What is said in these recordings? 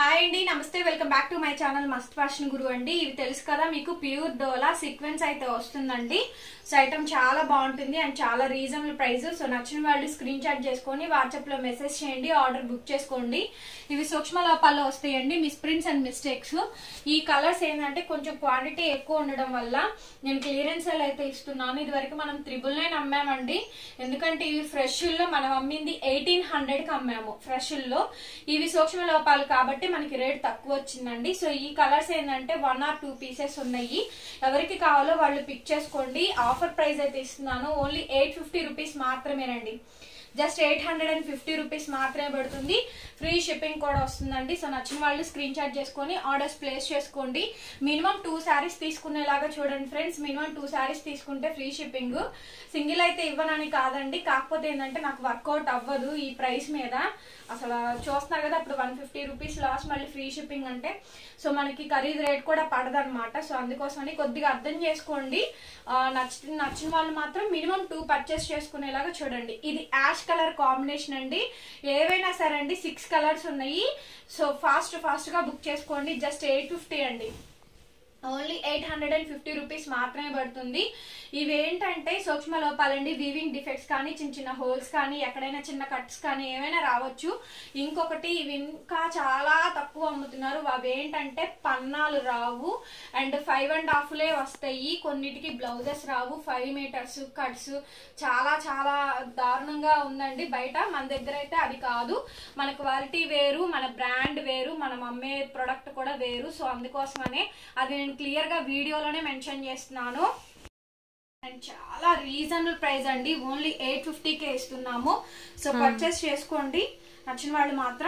hi అండి నమస్తే welcome back to my channel must fashion గురు అండి ఇవి తెలుసు కదా మీకు ప్యూర్ డోలా సీక్వెన్స్ అయితే వస్తుందండి సో ఐటమ్ చాలా బాగుంటుంది అండ్ చాలా రీజనబుల్ ప్రైస్ సో నచ్చిన వాళ్ళు స్క్రీన్ షాట్ చేసుకొని వాట్సాప్ లో మెసేజ్ చేయండి ఆర్డర్ బుక్ చేసుకోండి ఇవి సూక్ష్మ లోపాల్లో వస్తాయండి మిస్ ప్రింట్స్ అండ్ మిస్టేక్స్ ఈ కలర్స్ ఏంటంటే కొంచెం క్వాంటిటీ ఎక్కువ ఉండడం వల్ల నేను క్లియరెన్స్ సేల్ అయితే ఇస్తున్నాను ఇది వరకు మనం త్రిబుల్ నైన్ అమ్మామండి ఎందుకంటే ఇవి ఫ్రెష్ లో మనం అమ్మింది ఎయిటీన్ హండ్రెడ్ కి అమ్మాము ఫ్రెష్ లో ఇవి సూక్ష్మ లోపాలు కాబట్టి మనకి రేట్ తక్కువ వచ్చిందండి సో ఈ కలర్స్ ఏంటంటే వన్ ఆర్ టూ పీసెస్ ఉన్నాయి ఎవరికి కావాలో వాళ్ళు పిక్ చేసుకోండి ఆఫర్ ప్రైస్ అయితే ఇస్తున్నాను ఓన్లీ ఎయిట్ ఫిఫ్టీ రూపీస్ మాత్రమేనండి just eight hundred and fifty rupees మాత్రమే పడుతుంది ఫ్రీ షిప్పింగ్ కూడా వస్తుందండి సో నచ్చిన వాళ్ళు స్క్రీన్ షాట్ చేసుకొని ఆర్డర్స్ ప్లేస్ చేసుకోండి మినిమం టూ శారీస్ తీసుకునేలాగా చూడండి ఫ్రెండ్స్ మినిమం టూ శారీస్ తీసుకుంటే ఫ్రీ షిప్పింగ్ సింగిల్ అయితే ఇవ్వనని కాదండి కాకపోతే ఏంటంటే నాకు వర్కౌట్ అవ్వదు ఈ ప్రైస్ మీద అసలు చూస్తున్నారు కదా అప్పుడు వన్ ఫిఫ్టీ రూపీస్ లాస్ మళ్ళీ ఫ్రీ షిప్పింగ్ అంటే సో మనకి ఖరీదు రేట్ కూడా పడదనమాట సో అందుకోసమని కొద్దిగా అర్థం చేసుకోండి ఆ, నచ్చిన నచ్చిన వాళ్ళు మాత్రం మినిమం టూ పర్చేస్ చేసుకునేలాగా చూడండి ఇది యాష్ కలర్ కాంబినేషన్ అండి ఏవైనా సరే అండి సిక్స్ కలర్స్ ఉన్నాయి సో ఫాస్ట్ ఫాస్ట్ గా బుక్ చేసుకోండి జస్ట్ ఎయిట్ ఫిఫ్టీ అండి only eight hundred and fifty rupees మాత్రమే పడుతుంది ఇవి ఏంటంటే సూక్ష్మ లోపాలండి వీవింగ్ డిఫెక్ట్స్ కానీ చిన్న చిన్న హోల్స్ కానీ ఎక్కడైనా చిన్న కట్స్ కానీ ఏమైనా రావచ్చు ఇంకొకటి ఇవి ఇంకా చాలా తక్కువ అమ్ముతున్నారు అవి ఏంటంటే పన్నాలు రావు అండ్ ఫైవ్ అండ్ హాఫ్లే వస్తాయి కొన్నిటికి బ్లౌజెస్ రావు ఫైవ్ మీటర్స్ కట్స్ చాలా చాలా దారుణంగా ఉందండి బయట మన దగ్గర అయితే అది కాదు మన క్వాలిటీ వేరు మన బ్రాండ్ వేరు మనం అమ్మే ప్రొడక్ట్ కూడా వేరు సో అందుకోసమనే అది నేను క్లియర్ గా వీడియోలోనే మెన్షన్ చేస్తున్నాను అండ్ చాలా రీజనబుల్ ప్రైస్ అండి ఓన్లీ ఎయిట్ ఫిఫ్టీకే ఇస్తున్నాము సో పర్చేస్ చేసుకోండి నచ్చిన వాళ్ళు మాత్రం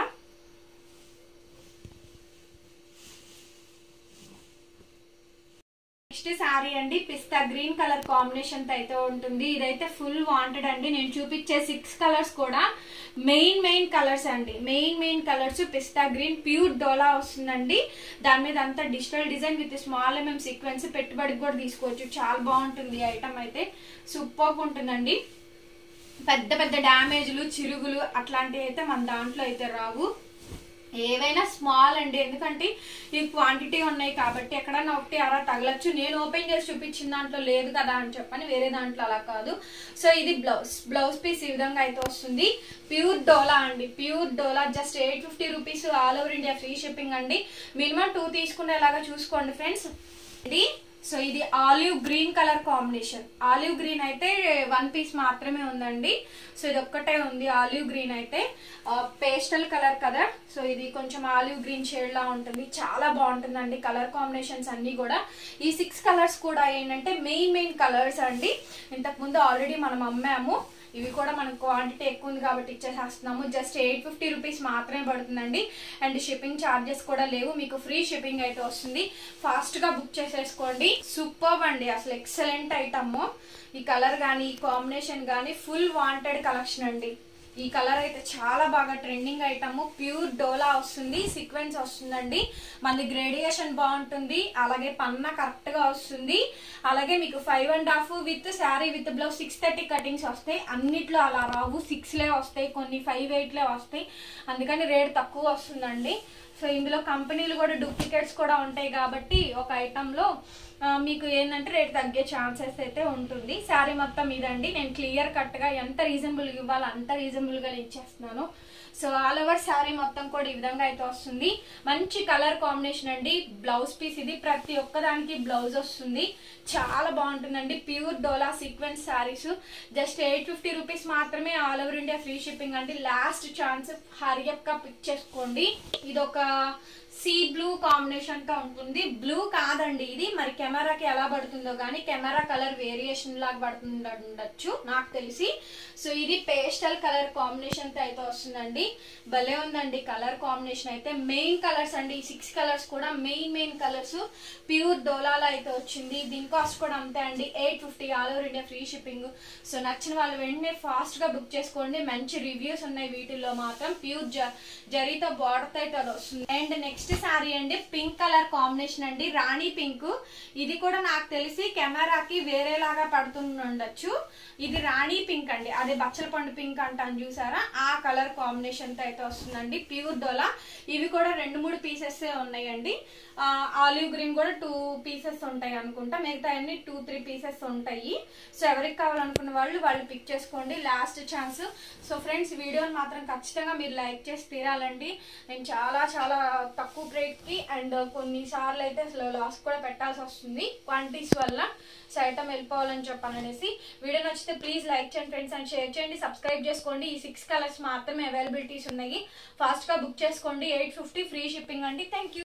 నెక్స్ట్ శారీ అండి పిస్తా గ్రీన్ కలర్ కాంబినేషన్ తో అయితే ఉంటుంది ఇదైతే ఫుల్ వాంటెడ్ అండి నేను చూపించే సిక్స్ కలర్స్ కూడా మెయిన్ మెయిన్ కలర్స్ అండి main main colours pista green pure dola వస్తుందండి దాని మీద అంతా digital design with small MM sequence పెట్టుబడికి కూడా తీసుకోవచ్చు చాలా బాగుంటుంది ఐటమ్ అయితే సూపర్ ఉంటుందండి పెద్ద పెద్ద డ్యామేజ్లు చిరుగులు అట్లాంటివి అయితే మన దాంట్లో అయితే రావు ఏవైనా స్మాల్ అండి ఎందుకంటే ఈ క్వాంటిటీ ఉన్నాయి కాబట్టి ఎక్కడన్నా ఒకటి అలా తగలచ్చు నేను ఓపెన్ చేసి చూపించిన దాంట్లో లేదు కదా అని చెప్పని వేరే దాంట్లో అలా కాదు సో ఇది బ్లౌజ్ బ్లౌజ్ పీస్ ఈ విధంగా అయితే వస్తుంది ప్యూర్ డోలా అండి pure dola just eight fifty rupees all over India free shipping అండి మినిమం టూ తీసుకునేలాగా చూసుకోండి ఫ్రెండ్స్ ఇది సో ఇది olive green colour combination olive green అయితే వన్ పీస్ మాత్రమే ఉందండి సో ఇది ఒక్కటే ఉంది ఆలివ్ గ్రీన్ అయితే పేస్టల్ కలర్ కదా సో ఇది కొంచెం ఆలివ్ గ్రీన్ షేడ్ లా ఉంటుంది చాలా బాగుంటుందండి కలర్ కాంబినేషన్స్ అన్ని కూడా ఈ సిక్స్ కలర్స్ కూడా ఏంటంటే మెయిన్ మెయిన్ కలర్స్ అండి ఇంతకు ముందు ఆల్రెడీ మనం అమ్మాము ఇవి కూడా మనకు క్వాంటిటీ ఎక్కువ ఉంది కాబట్టి ఇచ్చేసేస్తున్నాము జస్ట్ ఎయిట్ ఫిఫ్టీ రూపీస్ మాత్రమే పడుతుందండి అండ్ షిప్పింగ్ ఛార్జెస్ కూడా లేవు మీకు ఫ్రీ షిప్పింగ్ అయితే వస్తుంది ఫాస్ట్ గా బుక్ చేసేసుకోండి సూపర్ అండి అసలు ఎక్సలెంట్ ఐటమ్ ఈ కలర్ కానీ ఈ కాంబినేషన్ కానీ ఫుల్ వాంటెడ్ కలెక్షన్ అండి ఈ కలర్ అయితే చాలా బాగా ట్రెండింగ్ ఐటమ్ ప్యూర్ డోలా వస్తుంది సీక్వెన్స్ వస్తుందండి మనది గ్రేడియేషన్ బాగుంటుంది అలాగే పన్న కరెక్ట్ గా వస్తుంది అలాగే మీకు five and half with sari with blouse six thirty cuttings వస్తాయి అన్నిట్లో అలా రావు సిక్స్ లే వస్తాయి కొన్ని ఫైవ్ ఎయిట్ లే వస్తాయి అందుకని రేట్ తక్కువ వస్తుందండి సో ఇందులో కంపెనీలు కూడా డూప్లికేట్స్ కూడా ఉంటాయి కాబట్టి ఒక ఐటెంలో ఆ, మీకు ఏంటంటే రేట్ తగ్గే ఛాన్సెస్ అయితే ఉంటుంది శారీ మొత్తం ఇదండి నేను క్లియర్ కట్గా ఎంత రీజనబుల్గా ఇవ్వాలో అంత రీజనబుల్గా ఇచ్చేస్తున్నాను సో ఆల్ ఓవర్ శారీ మొత్తం కూడా ఈ విధంగా అయితే వస్తుంది మంచి కలర్ కాంబినేషన్ అండి బ్లౌజ్ పీస్ ఇది ప్రతి ఒక్కదానికి బ్లౌజ్ వస్తుంది చాలా బాగుంటుందండి pure dola sequence sarees just eight fifty rupees మాత్రమే all over India free shipping అండి లాస్ట్ ఛాన్స్ హరియప్ గా పిక్ చేసుకోండి ఇది ఒక సీ బ్లూ కాంబినేషన్ తో ఉంటుంది బ్లూ కాదండి ఇది మరి కెమెరాకి ఎలా పడుతుందో కానీ కెమెరా కలర్ వేరియేషన్ లాగా పడుతుంది ఉండొచ్చు నాకు తెలిసి సో ఇది పేస్టల్ కలర్ కాంబినేషన్ తో అయితే వస్తుందండి భలే ఉందండి కలర్ కాంబినేషన్ అయితే మెయిన్ కలర్స్ అండి ఈ సిక్స్ కలర్స్ కూడా మెయిన్ మెయిన్ కలర్స్ ప్యూర్ డోలాలో అయితే వచ్చింది దీని కాస్ట్ కూడా అంతే అండి eight fifty all over India free shipping so నచ్చిన వాళ్ళు వెంటనే ఫాస్ట్ గా బుక్ చేసుకోండి మంచి రివ్యూస్ ఉన్నాయి వీటిల్లో మాత్రం ప్యూర్ జ- జరీతో బార్డర్ అయితే అది వస్తుంది అండ్ నెక్స్ట్ నెక్స్ట్ శారీ అండి పింక్ కలర్ కాంబినేషన్ అండి రాణి పింక్ ఇది కూడా నాకు తెలిసి కెమెరాకి వేరేలాగా పడుతుండొచ్చు ఇది రాణి పింక్ అండి అదే బచ్చల పండు పింక్ అంటాను చూసారా ఆ కలర్ కాంబినేషన్ తో అయితే వస్తుందండి ప్యూర్ డోలా ఇవి కూడా రెండు మూడు పీసెస్ ఉన్నాయండి ఆలివ్ గ్రీన్ కూడా టూ పీసెస్ ఉంటాయి అనుకుంటా మిగతా అన్ని టూ త్రీ పీసెస్ ఉంటాయి సో ఎవరికి కావాలనుకున్న వాళ్ళు వాళ్ళు పిక్ చేసుకోండి లాస్ట్ ఛాన్స్ సో ఫ్రెండ్స్ వీడియోని మాత్రం ఖచ్చితంగా మీరు లైక్ చేసి తీరాలండి నేను చాలా చాలా తక్కువ రేట్కి అండ్ కొన్నిసార్లు అయితే అసలు లాస్ కూడా పెట్టాల్సి వస్తుంది క్వాంటిటీస్ వల్ల సో ఐటమ్ వెళ్ళిపోవాలని చెప్పాను అనేసి వీడియో నచ్చితే ప్లీజ్ లైక్ చేయండి ఫ్రెండ్స్ అండ్ షేర్ చేయండి సబ్స్క్రైబ్ చేసుకోండి ఈ సిక్స్ కలర్స్ మాత్రమే అవైలబిలిటీస్ ఉన్నాయి ఫాస్ట్గా బుక్ చేసుకోండి ఎయిట్ ఫిఫ్టీ ఫ్రీ షిప్పింగ్ అండి థ్యాంక్ యూ